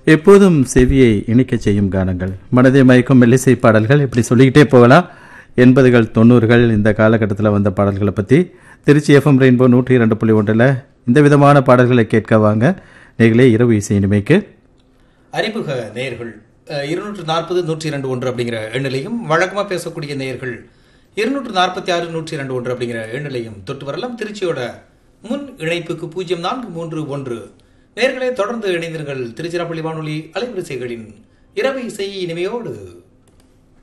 எப்போதும் செவியை இணைக்கச் செய்யும் கானங்கள் மனதை மயக்கும் மெல்லிசை பாடல்கள் இப்படி சொல்லிக்கிட்டே போகலாம் எண்பதுகள் தொண்ணூறுகள் இந்த காலகட்டத்தில் வந்த பாடல்களை பற்றி திருச்சி எஃப்எம் ரெயின்போ நூற்றி இரண்டு புள்ளி ஒன்றில் இந்த விதமான பாடல்களை கேட்க வாங்க நீங்களே இரவு இசை இனிமைக்கு அறிமுக நேயர்கள் இருநூற்று நாற்பது நூற்றி இரண்டு ஒன்று அப்படிங்கிற எண்ணிலையும் வழக்கமாக பேசக்கூடிய நேயர்கள் இருநூற்று நாற்பத்தி ஆறு நூற்றி இரண்டு ஒன்று அப்படிங்கிற எண்ணிலையும் தொட்டு வரலாம் திருச்சியோட முன் இணைப்புக்கு பூஜ்ஜியம் நான்கு மூன்று ஒன்று நேயர்களே தொடர்ந்து இணைந்தீர்கள் திருச்சிராப்பள்ளி வானொலி அலைவரிசைகளின் இரவு இசை இனிமையோடு